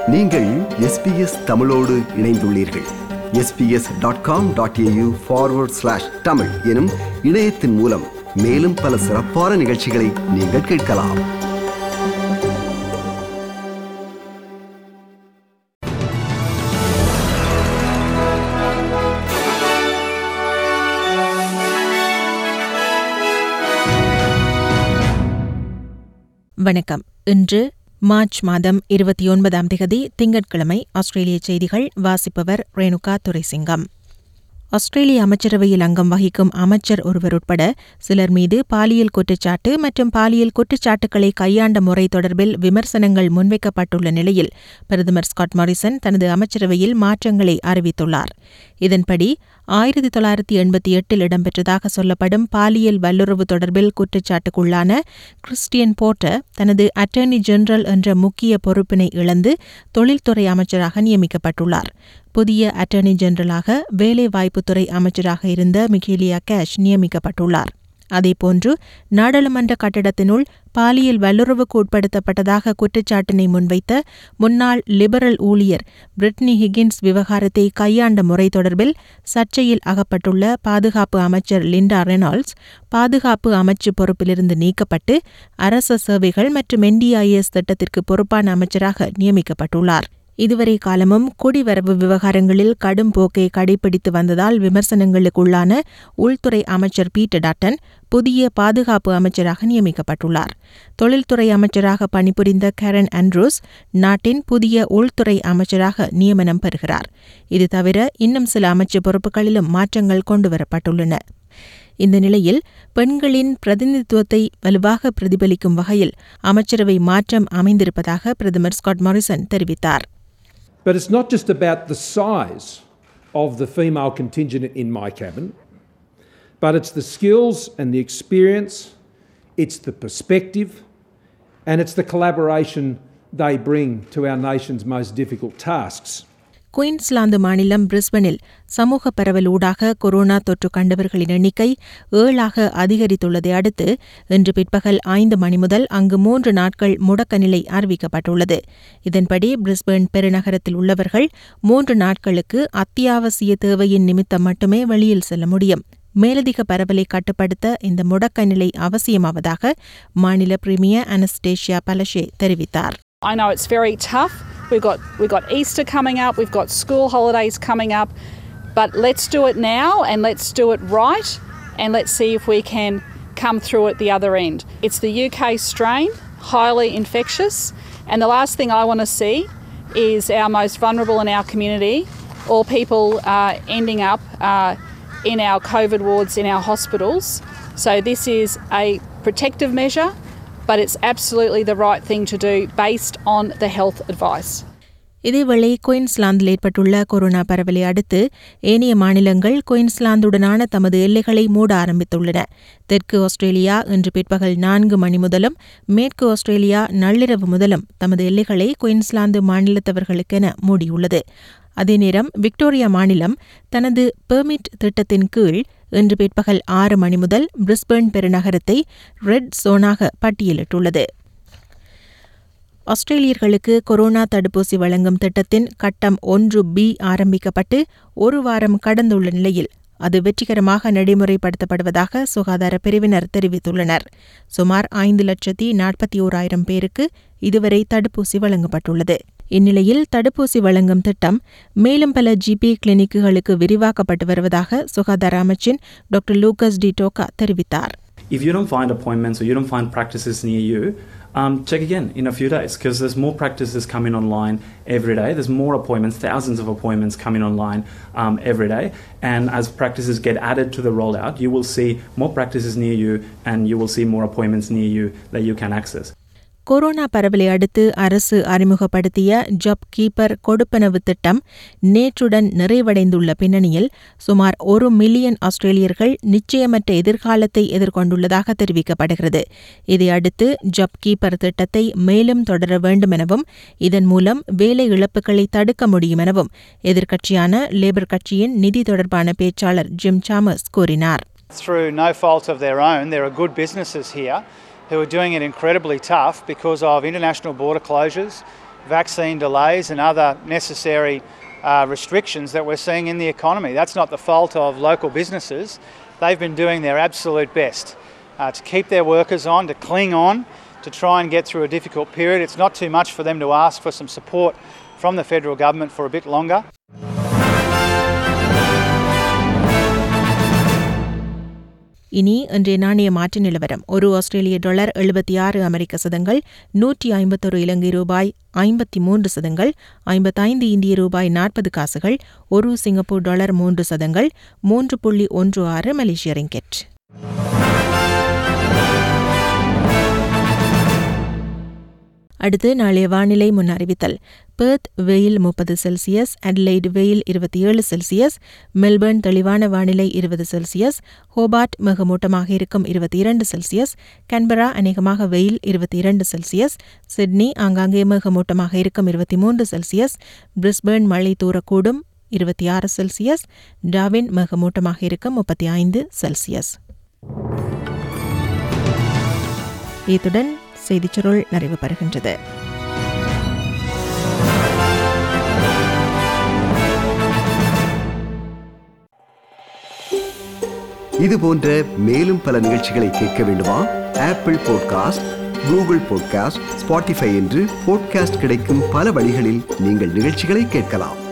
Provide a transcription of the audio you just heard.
நீங்கள் எஸ்பிஎஸ் தமிழோடு இணைந்துள்ளீர்கள் SBS dot com dot AU forward slash Tamil எனும் இணையத்தின் மூலம் மேலும் பல சிறப்பான நிகழ்ச்சிகளை நீங்கள் கேட்கலாம் வணக்கம் இன்று மார்ச் மாதம் இருபத்தி ஒன்பதாம் திகதி திங்கட்கிழமை ஆஸ்திரேலிய செய்திகள் வாசிப்பவர் ரேணுகா துரைசிங்கம் ஆஸ்திரேலிய அமைச்சரவையில் அங்கம் வகிக்கும் அமைச்சர் ஒருவர் உட்பட சிலர் மீது பாலியல் குற்றச்சாட்டு மற்றும் பாலியல் குற்றச்சாட்டுகளை கையாண்ட முறை தொடர்பில் விமர்சனங்கள் முன்வைக்கப்பட்டுள்ள நிலையில் பிரதமர் ஸ்காட் மாரிசன் தனது அமைச்சரவையில் மாற்றங்களை அறிவித்துள்ளார் இதன்படி ஆயிரத்தி தொள்ளாயிரத்தி எண்பத்தி எட்டில் இடம்பெற்றதாக சொல்லப்படும் பாலியல் வல்லுறவு தொடர்பில் குற்றச்சாட்டுக்குள்ளான கிறிஸ்டியன் போர்ட்டர் தனது அட்டர்னி ஜெனரல் என்ற முக்கிய பொறுப்பினை இழந்து தொழில்துறை அமைச்சராக நியமிக்கப்பட்டுள்ளார் புதிய அட்டர்னி ஜெனரலாக வேலைவாய்ப்புத்துறை அமைச்சராக இருந்த மிகேலியா கேஷ் நியமிக்கப்பட்டுள்ளார் அதேபோன்று நாடாளுமன்ற கட்டடத்தினுள் பாலியல் வல்லுறவுக்கு உட்படுத்தப்பட்டதாக குற்றச்சாட்டினை முன்வைத்த முன்னாள் லிபரல் ஊழியர் பிரிட்னி ஹிகின்ஸ் விவகாரத்தை கையாண்ட முறை தொடர்பில் சர்ச்சையில் அகப்பட்டுள்ள பாதுகாப்பு அமைச்சர் லிண்டா ரெனால்ட்ஸ் பாதுகாப்பு அமைச்சு பொறுப்பிலிருந்து நீக்கப்பட்டு அரச சேவைகள் மற்றும் என்டிஐஎஸ் திட்டத்திற்கு பொறுப்பான அமைச்சராக நியமிக்கப்பட்டுள்ளார் இதுவரை காலமும் குடிவரவு விவகாரங்களில் கடும் போக்கை கடைபிடித்து வந்ததால் விமர்சனங்களுக்குள்ளான உள்துறை அமைச்சர் பீட்டர் டாட்டன் புதிய பாதுகாப்பு அமைச்சராக நியமிக்கப்பட்டுள்ளார் தொழில்துறை அமைச்சராக பணிபுரிந்த கேரன் ஆண்ட்ரூஸ் நாட்டின் புதிய உள்துறை அமைச்சராக நியமனம் பெறுகிறார் இது தவிர இன்னும் சில அமைச்சு பொறுப்புகளிலும் மாற்றங்கள் கொண்டுவரப்பட்டுள்ளன இந்த நிலையில் பெண்களின் பிரதிநிதித்துவத்தை வலுவாக பிரதிபலிக்கும் வகையில் அமைச்சரவை மாற்றம் அமைந்திருப்பதாக பிரதமர் ஸ்காட் மாரிசன் தெரிவித்தார் But it's not just about the size of the female contingent in my cabinet, but it's the skills and the experience, it's the perspective, and it's the collaboration they bring to our nation's most difficult tasks. Queensland மாநிலம் பிரிஸ்பனில் சமூக பரவல் ஊடாக corona தொற்று கண்டவர்களின் எண்ணிக்கை ஏழாக அதிகரித்துள்ளதை அடுத்து இன்று பிற்பகல் ஐந்து மணி முதல் அங்கு மூன்று நாட்கள் முடக்க நிலை அறிவிக்கப்பட்டுள்ளது இதன்படி பிரிஸ்பேர்ன் பெருநகரத்தில் உள்ளவர்கள் மூன்று நாட்களுக்கு அத்தியாவசிய தேவையின் நிமித்தம் மட்டுமே வெளியில் செல்ல முடியும் மேலதிக பரவலை கட்டுப்படுத்த இந்த முடக்க நிலை அவசியமாவதாக மாநில பிரீமியர் அனஸ்டேஷியா பலஷே தெரிவித்தார் I know it's very tough. We've got we've got Easter coming up, we've got school holidays coming up, but let's do it now and let's do it right and let's see if we can come through at the other end. It's the UK strain, highly infectious, and the last thing I want to see is our most vulnerable in our community or people uh, ending up uh, in our COVID wards in our hospitals. So this is a protective measure but it's absolutely the right thing to do based on the health advice. இதேவேளை குயின்ஸ்லாந்தில் ஏற்பட்டுள்ள corona பரவலை அடுத்து ஏனைய மாநிலங்கள் குயின்ஸ்லாந்துடனான தமது எல்லைகளை மூட ஆரம்பித்துள்ளன தெற்கு ஆஸ்திரேலியா இன்று பிற்பகல் நான்கு மணி முதலும் மேற்கு ஆஸ்திரேலியா நள்ளிரவு முதலும் தமது எல்லைகளை குயின்ஸ்லாந்து மாநிலத்தவர்களுக்கென மூடியுள்ளது அதே நேரம் விக்டோரியா மாநிலம் தனது பெர்மிட் திட்டத்தின் கீழ் இன்று பிற்பகல் ஆறு மணி முதல் பிரிஸ்பேர்ன் பெருநகரத்தை ரெட் சோனாக பட்டியலிட்டுள்ளது ஆஸ்திரேலியர்களுக்கு கொரோனா தடுப்பூசி வழங்கும் திட்டத்தின் கட்டம் ஒன்று பி ஆரம்பிக்கப்பட்டு ஒரு வாரம் கடந்துள்ள நிலையில் அது வெற்றிகரமாக நடைமுறைப்படுத்தப்படுவதாக சுகாதார பிரிவினர் தெரிவித்துள்ளனர் சுமார் ஐந்து லட்சத்தி நாற்பத்தி ஓராயிரம் பேருக்கு இதுவரை தடுப்பூசி வழங்கப்பட்டுள்ளது இந்நிலையில் தடுப்பூசி வழங்கும் திட்டம் மேலும் பல ஜிபி கிளினிக்குகளுக்கு விரிவாக்கப்பட்டு வருவதாக சுகாதார அமைச்சின் டாக்டர் லூகஸ் டி டோகா தெரிவித்தார் If you don't find appointments or you don't find practices near you, um, check again in a few days because there's more practices coming online every day. There's more appointments, thousands of appointments coming online um, every day. And as practices get added to the rollout, you will see more practices near you and you will see more appointments near you that you can access. Corona பரவலை அடுத்து அரசு அறிமுகப்படுத்திய job keeper கொடுப்பனவு திட்டம் நேற்றுடன் நிறைவடைந்துள்ள பின்னணியில் சுமார் ஒரு மில்லியன் ஆஸ்திரேலியர்கள் நிச்சயமற்ற எதிர்காலத்தை எதிர்கொண்டுள்ளதாக தெரிவிக்கப்படுகிறது இதையடுத்து ஜாப் கீப்பர் திட்டத்தை மேலும் தொடர வேண்டும் எனவும் இதன் மூலம் வேலை இழப்புகளை தடுக்க முடியும் எனவும் எதிர்க்கட்சியான லேபர் கட்சியின் நிதி தொடர்பான பேச்சாளர் ஜிம் சாமஸ் கூறினார் Through no fault of their own, there are good businesses here who are doing it incredibly tough because of international border closures, vaccine delays and other necessary uh, restrictions that we're seeing in the economy. That's not the fault of local businesses. They've been doing their absolute best uh, to keep their workers on, to cling on, to try and get through a difficult period. It's not too much for them to ask for some support from the federal government for a bit longer. இனி இன்றைய நாணய மாற்று நிலவரம் ஒரு ஆஸ்திரேலிய dollar எழுபத்தி ஆறு அமெரிக்க சதங்கள் நூற்றி ஐம்பத்தொரு இலங்கை ரூபாய் ஐம்பத்தி மூன்று சதங்கள் ஐம்பத்தைந்து இந்திய ரூபாய் நாற்பது காசுகள் ஒரு சிங்கப்பூர் டாலர் மூன்று சதங்கள் மூன்று புள்ளி ஒன்று ஆறு மலேசிய ரிங்கெட் அடுத்து நாளைய வானிலை முன் அறிவித்தல் பெர்த் வெயில் முப்பது செல்சியஸ் அட்லைடு வெயில் இருபத்தி ஏழு செல்சியஸ் மெல்பர்ன் தெளிவான வானிலை இருபது செல்சியஸ் ஹோபார்ட் மிகமூட்டமாக இருக்கும் இருபத்தி இரண்டு செல்சியஸ் கன்பரா அநேகமாக வெயில் இருபத்தி இரண்டு செல்சியஸ் சிட்னி ஆங்காங்கே மிகமூட்டமாக இருக்கும் இருபத்தி மூன்று செல்சியஸ் பிரிஸ்பர்ன் மழை தூரக்கூடும் இருபத்தி ஆறு செல்சியஸ் டாவின் மிகமூட்டமாக இருக்கும் முப்பத்தி ஐந்து செல்சியஸ் இத்துடன் செய்திச் சுருள் நிறைவு பெறுகின்றது இது போன்ற மேலும் பல நிகழ்ச்சிகளை கேட்க வேண்டுமா Apple podcast Google podcast Spotify என்று பாட்காஸ்ட் கிடைக்கும் பல வழிகளில் நீங்கள் நிகழ்ச்சிகளை கேட்கலாம்